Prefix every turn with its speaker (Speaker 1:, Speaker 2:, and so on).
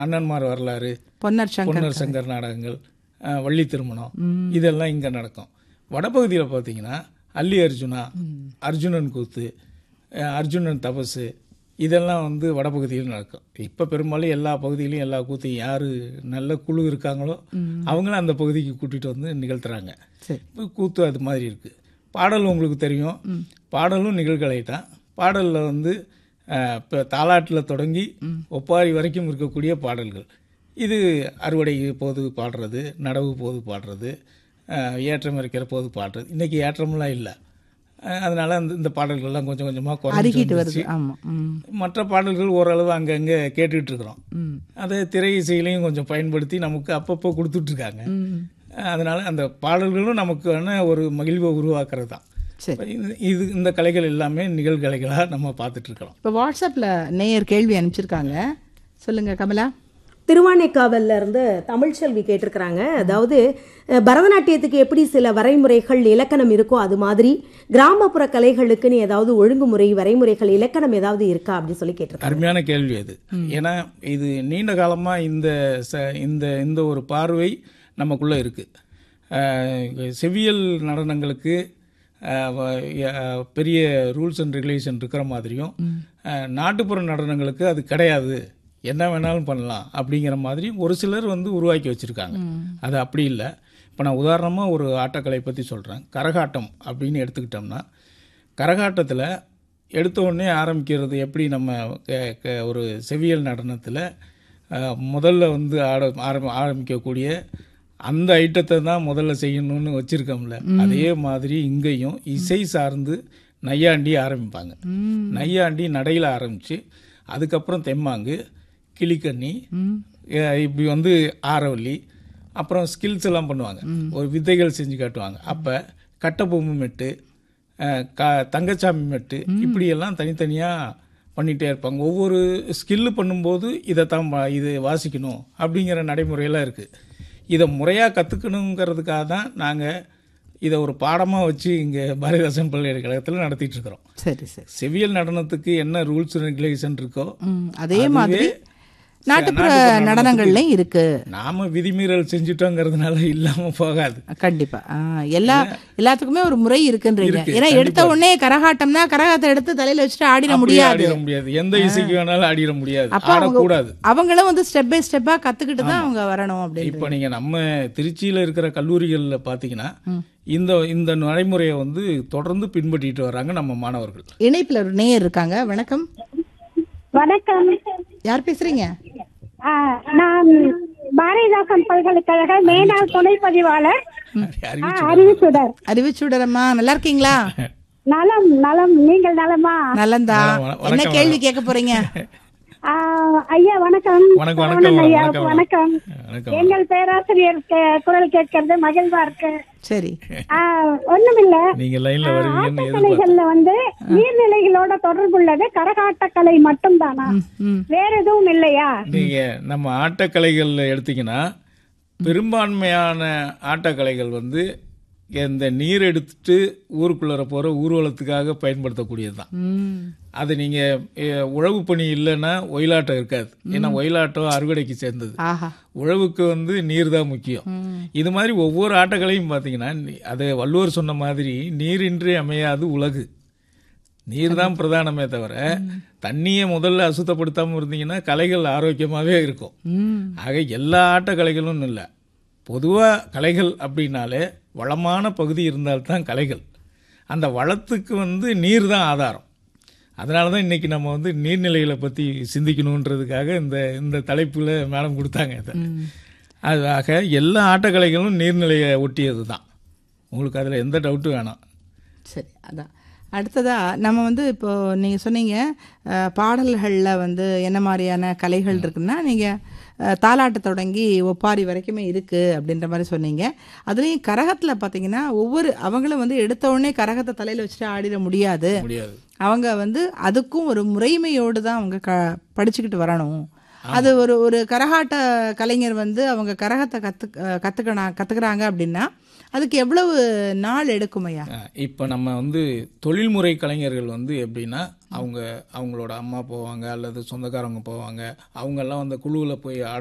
Speaker 1: அண்ணன்மார் வரலாறு
Speaker 2: பொன்னர் சங்கர்
Speaker 1: பொன்னர் சங்கர் நாடகங்கள் அஹ், வள்ளி திருமணம் இதெல்லாம் இங்கே நடக்கும் வடபகுதியில் பார்த்தீங்கன்னா அல்லி அர்ஜுனா அர்ஜுனன் கூத்து அஹ், அர்ஜுனன் தபசு இதெல்லாம் வந்து வடபகுதியில் நடக்கும் இப்போ பெரும்பாலும் எல்லா பகுதியிலையும் எல்லா கூத்தையும் யார் நல்ல குழு இருக்காங்களோ அவங்களும் அந்த பகுதிக்கு கூட்டிகிட்டு வந்து நிகழ்த்துறாங்க
Speaker 2: சரி
Speaker 1: இப்போ கூத்து அது மாதிரி இருக்குது பாடல் உங்களுக்கு தெரியும் பாடலும் நிகழ்கலை தான் பாடலில் வந்து இப்போ தாலாட்டில் தொடங்கி ஒப்பாரி வரைக்கும் இருக்கக்கூடிய பாடல்கள் இது அறுவடை போது பாடுறது நடவு போது பாடுறது அஹ், ஏற்றம் இருக்கிற போது பாடுறது இன்றைக்கி ஏற்றமெல்லாம் இல்லை அதனால் அந்த இந்த பாடல்கள்லாம் கொஞ்சம் கொஞ்சமாக குறைஞ்சிட்டு
Speaker 2: அருகிட்டு
Speaker 1: வந்துருச்சு.
Speaker 2: வருது ஆமா ம்
Speaker 1: மற்ற பாடல்கள் ஓரளவு அங்கங்கே கேட்டுட்டு இருக்கிறோம்
Speaker 2: ம்
Speaker 1: அதை திரை இசையிலையும் கொஞ்சம் பயன்படுத்தி நமக்கு அப்பப்போ கொடுத்துட்ருக்காங்க
Speaker 2: ம்
Speaker 1: அதனால அந்த பாடல்களும் நமக்கான ஒரு மகிழ்வை உருவாக்குறது தான்
Speaker 2: சரி
Speaker 1: இது- இது இந்த கலைகள் எல்லாமே நிகழ்கலைகளாக நம்ம பார்த்துட்டு இருக்கிறோம்
Speaker 2: இப்போ வாட்ஸ்அப்பில் நேயர் கேள்வி அனுப்பிச்சிருக்காங்க சொல்லுங்க கமலா
Speaker 3: திருவானைக்காவல்ல இருந்து தமிழ்ச்செல்வி கேட்டிருக்கிறாங்க அதாவது அஹ், பரதநாட்டியத்துக்கு எப்படி சில வரைமுறைகள் இலக்கணம் இருக்கோ அது மாதிரி கிராமப்புற கலைகளுக்குன்னு ஏதாவது ஒழுங்குமுறை வரைமுறைகள் இலக்கணம் ஏதாவது இருக்கா அப்படின்னு சொல்லி கேட்டிருக்காங்க
Speaker 1: அருமையான கேள்வி அது ஏன்னா இது நீண்ட காலமாக இந்த ச இந்த இந்த ஒரு பார்வை நமக்குள்ளே இருக்குது செவியல் நடனங்களுக்கு அஹ், வ- அஹ், பெரிய ரூல்ஸ் அண்ட் ரெகுலேஷன் இருக்கிற மாதிரியும் அஹ், நாட்டுப்புற நடனங்களுக்கு அது கிடையாது என்ன வேணாலும் பண்ணலாம் அப்படிங்கிற மாதிரி ஒரு சிலர் வந்து உருவாக்கி வச்சுருக்காங்க அது அப்படி இல்லை இப்போ நான் உதாரணமாக ஒரு ஆட்டக்கலை பற்றி சொல்கிறேன் கரகாட்டம் அப்படின்னு எடுத்துக்கிட்டோம்னா கரகாட்டத்தில் எடுத்த உடனே ஆரம்பிக்கிறது எப்படி நம்ம க- க- ஒரு செவியல் நடனத்தில் முதல்ல வந்து ஆட ஆரம்பி ஆரம்பிக்கக்கூடிய அந்த ஐட்டத்தை தான் முதல்ல செய்யணும்னு வச்சுருக்கோம்ல அதே மாதிரி இங்கேயும் இசை சார்ந்து நையாண்டி ஆரம்பிப்பாங்க நையாண்டி நடையில் ஆரம்பித்து அதுக்கப்புறம் தெம்மாங்கு கிளிக்கண்ணி அஹ் இப்படி வந்து ஆரவல்லி அப்புறம் ஸ்கில்ஸ் எல்லாம் பண்ணுவாங்க ஒரு வித்தைகள் செஞ்சு காட்டுவாங்க அப்போ கட்டபொம்மை மெட்டு அஹ் க தங்கச்சாமி மெட்டு இப்படியெல்லாம் தனித்தனியாக பண்ணிகிட்டே இருப்பாங்க ஒவ்வொரு ஸ்கில்லு பண்ணும்போது இதைத்தான் வா- இது வாசிக்கணும் அப்படிங்கிற நடைமுறையெல்லாம் இருக்குது இதை முறையாக கற்றுக்கணுங்கிறதுக்காக தான் நாங்கள் இதை ஒரு பாடமாக வச்சு இங்கே பாரதிதாசன் பல்கலைக்கழகத்தில் நடத்திட்டு இருக்கிறோம்
Speaker 2: சரி சரி
Speaker 1: செவியல் நடனத்துக்கு என்ன ரூல்ஸ் ரெகுலேஷன் இருக்கோ
Speaker 2: ம் அதே
Speaker 1: அதுவே
Speaker 2: மாதிரி நாட்டுப்புற
Speaker 1: நாட்டுப்புற
Speaker 2: நடனங்கள்லையும் இருக்கு
Speaker 1: நாம விதிமீறல் செஞ்சுட்டோங்கிறதுனால இல்லாம போகாது
Speaker 2: கண்டிப்பா ஆ, எல்லா எல்லாத்துக்குமே ஒரு முறை இருக்குன்றீங்க
Speaker 1: இருக்கு,
Speaker 2: ஏன்னா எடுத்த உடனே கரகாட்டம்னா கரகாத்தை எடுத்து தலையில வச்சுட்டு ஆடிட
Speaker 1: அப்படியே
Speaker 2: முடியாது
Speaker 1: ஆடிட முடியாது எந்த இசைக்கு வேணாலும் ஆடிட முடியாது
Speaker 2: அப்ப அவங்க
Speaker 1: ஆடக்கூடாது
Speaker 2: அவங்களும் வந்து ஸ்டெப் பை ஸ்டெப்பா கத்துக்கிட்டு தான் அவங்க வரணும் அப்படின்னு
Speaker 1: இப்போ நீங்க நம்ம திருச்சியில இருக்கிற கல்லூரிகள்ல பாத்தீங்கன்னா இந்த இந்த நடைமுறையை வந்து தொடர்ந்து பின்பற்றிட்டு வர்றாங்க நம்ம மாணவர்கள்
Speaker 2: இணைப்புல ஒரு நேயர் இருக்காங்க வணக்கம்
Speaker 4: வணக்கம்
Speaker 2: யார் பேசுறீங்க
Speaker 4: ஆ, நான் பாரதிதாசன் பல்கலைக்கழக மேனாள் துணை பதிவாளர் ஆ,
Speaker 1: அறிவிச்சு
Speaker 4: அறிவிச்சுடர்
Speaker 2: அறிவிச்சுடரம்மா நல்லா இருக்கீங்களா
Speaker 4: நலம் நலம் நீங்கள் நலமா
Speaker 2: நலந்தா
Speaker 1: வணக்கம்,
Speaker 2: என்ன
Speaker 1: வணக்கம்.
Speaker 2: கேள்வி கேட்க போறீங்க
Speaker 4: ஆ, ஐயா வணக்கம்
Speaker 1: வணக்கம்,
Speaker 4: சரவணன்
Speaker 1: வணக்கம்,
Speaker 4: ஐயா
Speaker 1: வணக்கம்.
Speaker 4: வணக்கம்
Speaker 1: வணக்கம்.
Speaker 4: எங்கள் பேராசிரியர் கே- குரல் கேட்கறது மகிழ்வா இருக்கு
Speaker 2: சரி
Speaker 4: ஆ, ஒண்ணுமில்ல
Speaker 1: நீங்க லைன்ல வருவீங்கன்னு எதிர்பார்த்தேன்
Speaker 4: ஆட்டக்கலைகள்ல வந்து நீர்நிலைகளோட தொடர்புள்ளது கரகாட்டக்கலை மட்டும்தானா
Speaker 2: ம்
Speaker 4: வேற எதுவும் இல்லையா
Speaker 1: நீங்க நம்ம ஆட்டக்கலைகள்ல எடுத்தீங்கன்னா பெரும்பான்மையான ஆட்டக்கலைகள் வந்து இந்த நீர் எடுத்துட்டு ஊருக்குள்ளர போற ஊர்வலத்துக்காக பயன்படுத்தக்கூடியது தான்
Speaker 2: ம்
Speaker 1: அது நீங்க எ, உழவு பணி இல்லைன்னா ஒயிலாட்டம் இருக்காது ஏன்னா ஒயிலாட்டம் அறுவடைக்கு சேர்ந்தது
Speaker 2: ஆஹா
Speaker 1: உழவுக்கு வந்து நீர் தான் முக்கியம் இது மாதிரி ஒவ்வொரு ஆட்டக்கலையும் பார்த்தீங்கன்னா நீ- அது வள்ளுவர் சொன்ன மாதிரி நீரின்றி அமையாது உலகு நீர் தான் பிரதானமே தவிர தண்ணியை முதல்ல அசுத்தப்படுத்தாமல் இருந்தீங்கன்னா கலைகள் ஆரோக்கியமாகவே இருக்கும்
Speaker 2: ம்
Speaker 1: ஆக எல்லா ஆட்டக்கலைகளும் இல்லை பொதுவாக கலைகள் அப்படின்னாலே வளமான பகுதி இருந்தால்தான் கலைகள் அந்த வளத்துக்கு வந்து நீர் தான் ஆதாரம் அதனால தான் இன்றைக்கி நம்ம வந்து நீர்நிலைகளை பற்றி சிந்திக்கணுன்றதுக்காக இந்த இந்த தலைப்பில் மேடம் கொடுத்தாங்க இதை அது ஆக எல்லா ஆட்டக்கலைகளும் நீர்நிலையை ஒட்டியது தான் உங்களுக்கு அதில் எந்த டவுட்டும் வேணாம்
Speaker 2: சரி அதான் அடுத்ததா நம்ம வந்து இப்போ நீங்க சொன்னீங்க அஹ், பாடல்கள்ல வந்து என்ன மாதிரியான கலைகள் இருக்குன்னா நீங்க அஹ், தாலாட்டு தொடங்கி ஒப்பாரி வரைக்குமே இருக்கு அப்படின்ற மாதிரி சொன்னீங்க அதுலயும் கரகத்துல பாத்தீங்கன்னா ஒவ்வொரு அவங்களும் வந்து எடுத்த உடனே கரகத்தை தலையில வச்சுட்டு ஆடிட முடியாது
Speaker 1: முடியாது
Speaker 2: அவங்க வந்து அதுக்கும் ஒரு முறைமையோடு தான் அவங்க க படிச்சுக்கிட்டு வரணும் அது ஒரு ஒரு கரகாட்ட கலைஞர் வந்து அவங்க கரகத்தை கத்து கத்துக்கணும் கத்துக்கிறாங்க அப்படின்னா அதுக்கு எவ்வளவு நாள் எடுக்குமையா
Speaker 1: இப்போ நம்ம வந்து தொழில்முறை கலைஞர்கள் வந்து எப்படின்னா அவங்க அவங்களோட அம்மா போவாங்க அல்லது சொந்தக்காரங்க போவாங்க அவங்கெல்லாம் அந்த குழுவில் போய்